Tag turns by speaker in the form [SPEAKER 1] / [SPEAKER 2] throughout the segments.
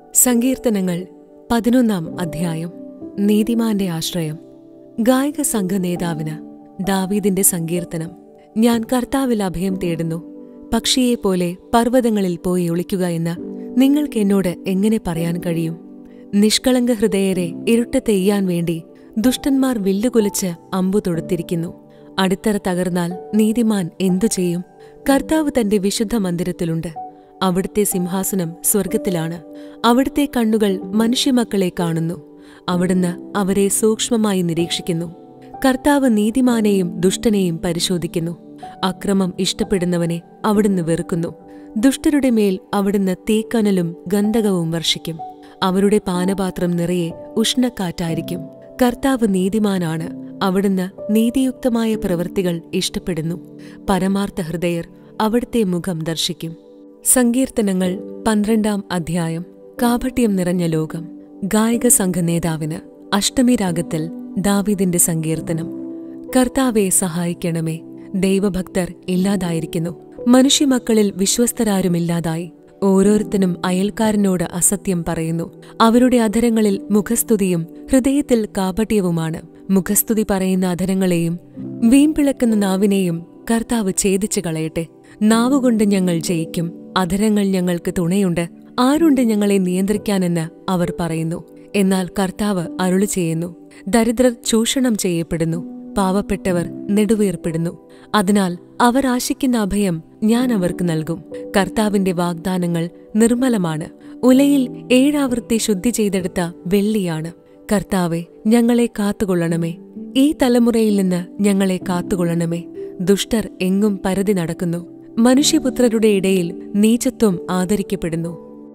[SPEAKER 1] സങ്കീർത്തനങ്ങൾ പതിനൊന്നാം അധ്യായം നീതിമാന്റെ ആശ്രയം ഗായക സംഘ നേതാവിന് ദാവീദിന്റെ സങ്കീർത്തനം ഞാൻ കർത്താവിൽ അഭയം തേടുന്നു പക്ഷിയെപ്പോലെ പർവ്വതങ്ങളിൽ പോയി ഒളിക്കുക എന്ന് നിങ്ങൾക്ക് എന്നോട് എങ്ങനെ പറയാൻ കഴിയും നിഷ്കളങ്ക ഹൃദയരെ ഇരുട്ടത്തെയ്യാൻ വേണ്ടി ദുഷ്ടന്മാർ വില്ലുകുലച്ച് അമ്പു തൊടുത്തിരിക്കുന്നു അടിത്തറ തകർന്നാൽ നീതിമാൻ എന്തു ചെയ്യും കർത്താവ് തന്റെ വിശുദ്ധ മന്ദിരത്തിലുണ്ട് അവിടുത്തെ സിംഹാസനം സ്വർഗത്തിലാണ് അവിടുത്തെ കണ്ണുകൾ മനുഷ്യമക്കളെ കാണുന്നു അവിടുന്ന് അവരെ സൂക്ഷ്മമായി നിരീക്ഷിക്കുന്നു കർത്താവ് നീതിമാനെയും ദുഷ്ടനെയും പരിശോധിക്കുന്നു അക്രമം ഇഷ്ടപ്പെടുന്നവനെ അവിടുന്ന് വെറുക്കുന്നു ദുഷ്ടരുടെ മേൽ അവിടുന്ന് തീക്കനലും ഗന്ധകവും വർഷിക്കും അവരുടെ പാനപാത്രം നിറയെ ഉഷ്ണക്കാറ്റായിരിക്കും കർത്താവ് നീതിമാനാണ് അവിടുന്ന് നീതിയുക്തമായ പ്രവൃത്തികൾ ഇഷ്ടപ്പെടുന്നു പരമാർത്ഥ ഹൃദയർ അവിടുത്തെ മുഖം ദർശിക്കും സങ്കീർത്തനങ്ങൾ പന്ത്രണ്ടാം അധ്യായം കാപട്യം നിറഞ്ഞ ലോകം ഗായക സംഘ നേതാവിന് അഷ്ടമി രാഗത്തിൽ ദാവീദിന്റെ സങ്കീർത്തനം കർത്താവെ സഹായിക്കണമേ ദൈവഭക്തർ ഇല്ലാതായിരിക്കുന്നു മനുഷ്യമക്കളിൽ വിശ്വസ്തരാരുമില്ലാതായി ഓരോരുത്തനും അയൽക്കാരനോട് അസത്യം പറയുന്നു അവരുടെ അധരങ്ങളിൽ മുഖസ്തുതിയും ഹൃദയത്തിൽ കാപട്യവുമാണ് മുഖസ്തുതി പറയുന്ന അധരങ്ങളെയും വീമ്പിളക്കുന്ന നാവിനെയും കർത്താവ് ഛേദിച്ചു കളയട്ടെ നാവുകൊണ്ട് ഞങ്ങൾ ജയിക്കും അധരങ്ങൾ ഞങ്ങൾക്ക് തുണയുണ്ട് ആരുണ്ട് ഞങ്ങളെ നിയന്ത്രിക്കാനെന്ന് അവർ പറയുന്നു എന്നാൽ കർത്താവ് അരുളി ചെയ്യുന്നു ദരിദ്രർ ചൂഷണം ചെയ്യപ്പെടുന്നു പാവപ്പെട്ടവർ നെടുവീർപ്പെടുന്നു അതിനാൽ അവർ ആശിക്കുന്ന അഭയം ഞാൻ അവർക്ക് നൽകും കർത്താവിന്റെ വാഗ്ദാനങ്ങൾ നിർമ്മലമാണ് ഉലയിൽ ഏഴാവൃത്തി ശുദ്ധി ചെയ്തെടുത്ത വെള്ളിയാണ് കർത്താവെ ഞങ്ങളെ കാത്തുകൊള്ളണമേ ഈ തലമുറയിൽ നിന്ന് ഞങ്ങളെ കാത്തുകൊള്ളണമേ ദുഷ്ടർ എങ്ങും പരതി നടക്കുന്നു മനുഷ്യപുത്രരുടെ ഇടയിൽ നീചത്വം ആദരിക്കപ്പെടുന്നു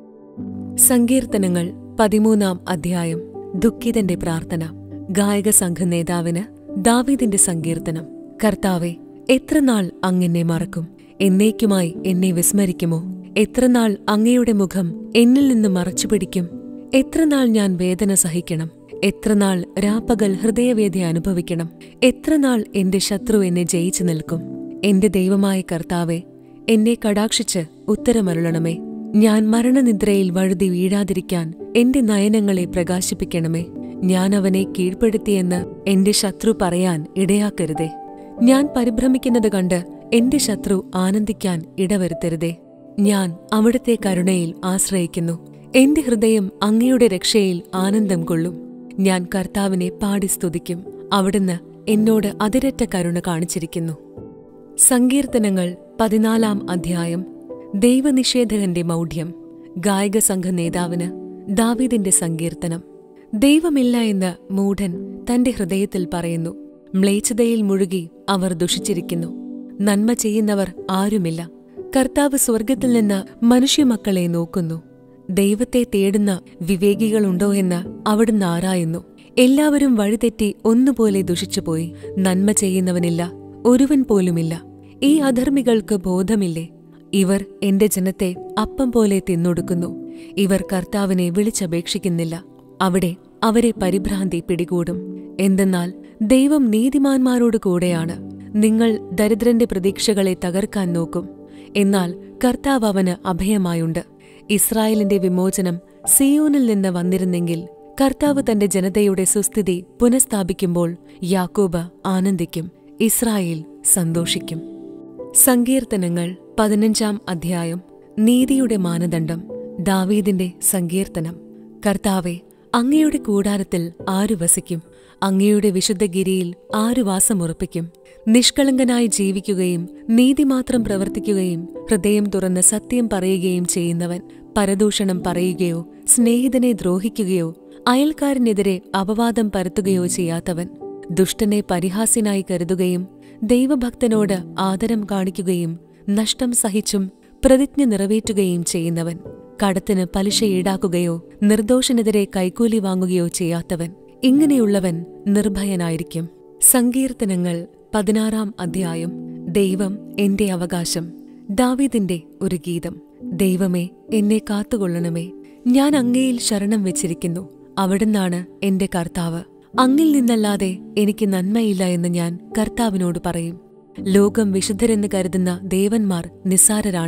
[SPEAKER 1] സങ്കീർത്തനങ്ങൾ പതിമൂന്നാം അധ്യായം ദുഃഖിതന്റെ പ്രാർത്ഥന ഗായക സംഘ നേതാവിന് ദാവീദിന്റെ സങ്കീർത്തനം കർത്താവെ എത്രനാൾ അങ്ങെന്നെ മറക്കും എന്നേക്കുമായി എന്നെ വിസ്മരിക്കുമോ എത്രനാൾ അങ്ങയുടെ മുഖം എന്നിൽ നിന്ന് മറച്ചുപിടിക്കും എത്രനാൾ ഞാൻ വേദന സഹിക്കണം എത്രനാൾ രാപ്പകൽ ഹൃദയവേദന അനുഭവിക്കണം എത്രനാൾ എന്റെ ശത്രു എന്നെ ജയിച്ചു നിൽക്കും എന്റെ ദൈവമായ കർത്താവെ എന്നെ കടാക്ഷിച്ച് ഉത്തരമരുളണമേ ഞാൻ മരണനിദ്രയിൽ വഴുതി വീഴാതിരിക്കാൻ എന്റെ നയനങ്ങളെ പ്രകാശിപ്പിക്കണമേ ഞാൻ അവനെ കീഴ്പ്പെടുത്തിയെന്ന് എന്റെ ശത്രു പറയാൻ ഇടയാക്കരുതേ ഞാൻ പരിഭ്രമിക്കുന്നത് കണ്ട് എന്റെ ശത്രു ആനന്ദിക്കാൻ ഇടവരുത്തരുതേ ഞാൻ അവിടുത്തെ കരുണയിൽ ആശ്രയിക്കുന്നു എന്റെ ഹൃദയം അങ്ങയുടെ രക്ഷയിൽ ആനന്ദം കൊള്ളും ഞാൻ കർത്താവിനെ പാടി സ്തുതിക്കും അവിടുന്ന് എന്നോട് അതിരറ്റ കരുണ കാണിച്ചിരിക്കുന്നു സങ്കീർത്തനങ്ങൾ പതിനാലാം അധ്യായം ദൈവനിഷേധകന്റെ മൗഢ്യം ഗായക സംഘ നേതാവിന് ദാവീദിന്റെ സങ്കീർത്തനം ദൈവമില്ല എന്ന് മൂഢൻ തന്റെ ഹൃദയത്തിൽ പറയുന്നു മ്ലേച്ഛതയിൽ മുഴുകി അവർ ദുഷിച്ചിരിക്കുന്നു നന്മ ചെയ്യുന്നവർ ആരുമില്ല കർത്താവ് സ്വർഗത്തിൽ നിന്ന് മനുഷ്യമക്കളെ നോക്കുന്നു ദൈവത്തെ തേടുന്ന വിവേകികളുണ്ടോ എന്ന് അവിടുന്ന് ആരായുന്നു എല്ലാവരും വഴിതെറ്റി ഒന്നുപോലെ ദുഷിച്ചുപോയി നന്മ ചെയ്യുന്നവനില്ല ഒരുവൻ പോലുമില്ല ഈ അധർമ്മികൾക്ക് ബോധമില്ലേ ഇവർ എന്റെ ജനത്തെ അപ്പം പോലെ തിന്നൊടുക്കുന്നു ഇവർ കർത്താവിനെ വിളിച്ചപേക്ഷിക്കുന്നില്ല അവിടെ അവരെ പരിഭ്രാന്തി പിടികൂടും എന്തെന്നാൽ ദൈവം നീതിമാന്മാരോട് കൂടെയാണ് നിങ്ങൾ ദരിദ്രന്റെ പ്രതീക്ഷകളെ തകർക്കാൻ നോക്കും എന്നാൽ കർത്താവ് അവന് അഭയമായുണ്ട് ഇസ്രായേലിന്റെ വിമോചനം സിയോനിൽ നിന്ന് വന്നിരുന്നെങ്കിൽ കർത്താവ് തന്റെ ജനതയുടെ സുസ്ഥിതി പുനഃസ്ഥാപിക്കുമ്പോൾ യാക്കോബ് ആനന്ദിക്കും ഇസ്രായേൽ സന്തോഷിക്കും സങ്കീർത്തനങ്ങൾ പതിനഞ്ചാം അധ്യായം നീതിയുടെ മാനദണ്ഡം ദാവീദിന്റെ സങ്കീർത്തനം കർത്താവെ അങ്ങയുടെ കൂടാരത്തിൽ ആരു വസിക്കും അങ്ങയുടെ വിശുദ്ധഗിരിയിൽ ആരു വാസമുറപ്പിക്കും നിഷ്കളങ്കനായി ജീവിക്കുകയും നീതി മാത്രം പ്രവർത്തിക്കുകയും ഹൃദയം തുറന്ന് സത്യം പറയുകയും ചെയ്യുന്നവൻ പരദൂഷണം പറയുകയോ സ്നേഹിതനെ ദ്രോഹിക്കുകയോ അയൽക്കാരനെതിരെ അപവാദം പരത്തുകയോ ചെയ്യാത്തവൻ ദുഷ്ടനെ പരിഹാസ്യനായി കരുതുകയും ദൈവഭക്തനോട് ആദരം കാണിക്കുകയും നഷ്ടം സഹിച്ചും പ്രതിജ്ഞ നിറവേറ്റുകയും ചെയ്യുന്നവൻ കടത്തിന് പലിശ ഈടാക്കുകയോ നിർദോഷനെതിരെ കൈക്കൂലി വാങ്ങുകയോ ചെയ്യാത്തവൻ ഇങ്ങനെയുള്ളവൻ നിർഭയനായിരിക്കും സങ്കീർത്തനങ്ങൾ പതിനാറാം അധ്യായം ദൈവം എന്റെ അവകാശം ദാവീദിന്റെ ഒരു ഗീതം ദൈവമേ എന്നെ കാത്തുകൊള്ളണമേ ഞാൻ അങ്ങയിൽ ശരണം വെച്ചിരിക്കുന്നു അവിടുന്നാണ് എന്റെ കർത്താവ് അങ്ങിൽ നിന്നല്ലാതെ എനിക്ക് നന്മയില്ല എന്ന് ഞാൻ കർത്താവിനോട് പറയും ലോകം വിശുദ്ധരെന്ന് കരുതുന്ന ദേവന്മാർ നിസ്സാരരാണ്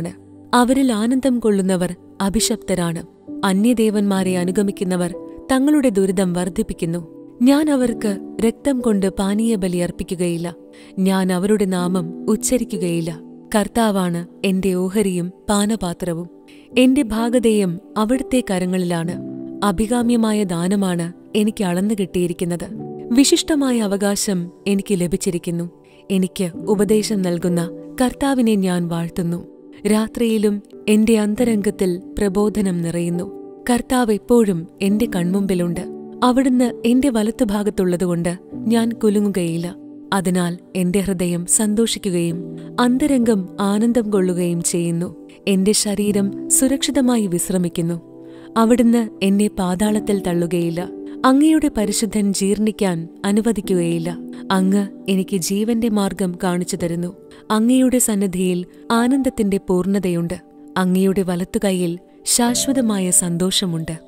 [SPEAKER 1] അവരിൽ ആനന്ദം കൊള്ളുന്നവർ അഭിശപ്തരാണ് അന്യദേവന്മാരെ അനുഗമിക്കുന്നവർ തങ്ങളുടെ ദുരിതം വർദ്ധിപ്പിക്കുന്നു ഞാൻ അവർക്ക് രക്തം കൊണ്ട് പാനീയബലി അർപ്പിക്കുകയില്ല ഞാൻ അവരുടെ നാമം ഉച്ചരിക്കുകയില്ല കർത്താവാണ് എന്റെ ഓഹരിയും പാനപാത്രവും എന്റെ ഭാഗതേയം അവിടുത്തെ കരങ്ങളിലാണ് അഭികാമ്യമായ ദാനമാണ് എനിക്ക് അളന്നു കിട്ടിയിരിക്കുന്നത് വിശിഷ്ടമായ അവകാശം എനിക്ക് ലഭിച്ചിരിക്കുന്നു എനിക്ക് ഉപദേശം നൽകുന്ന കർത്താവിനെ ഞാൻ വാഴ്ത്തുന്നു രാത്രിയിലും എന്റെ അന്തരംഗത്തിൽ പ്രബോധനം നിറയുന്നു കർത്താവ് എപ്പോഴും എന്റെ കൺമുമ്പിലുണ്ട് അവിടുന്ന് എന്റെ വലത്തുഭാഗത്തുള്ളതുകൊണ്ട് ഞാൻ കുലുങ്ങുകയില്ല അതിനാൽ എന്റെ ഹൃദയം സന്തോഷിക്കുകയും അന്തരംഗം ആനന്ദം കൊള്ളുകയും ചെയ്യുന്നു എന്റെ ശരീരം സുരക്ഷിതമായി വിശ്രമിക്കുന്നു അവിടുന്ന് എന്നെ പാതാളത്തിൽ തള്ളുകയില്ല അങ്ങയുടെ പരിശുദ്ധൻ ജീർണിക്കാൻ അനുവദിക്കുകയില്ല അങ്ങ് എനിക്ക് ജീവന്റെ മാർഗം കാണിച്ചു തരുന്നു അങ്ങയുടെ സന്നിധിയിൽ ആനന്ദത്തിന്റെ പൂർണ്ണതയുണ്ട് അങ്ങയുടെ വലത്തുകൈയിൽ ശാശ്വതമായ സന്തോഷമുണ്ട്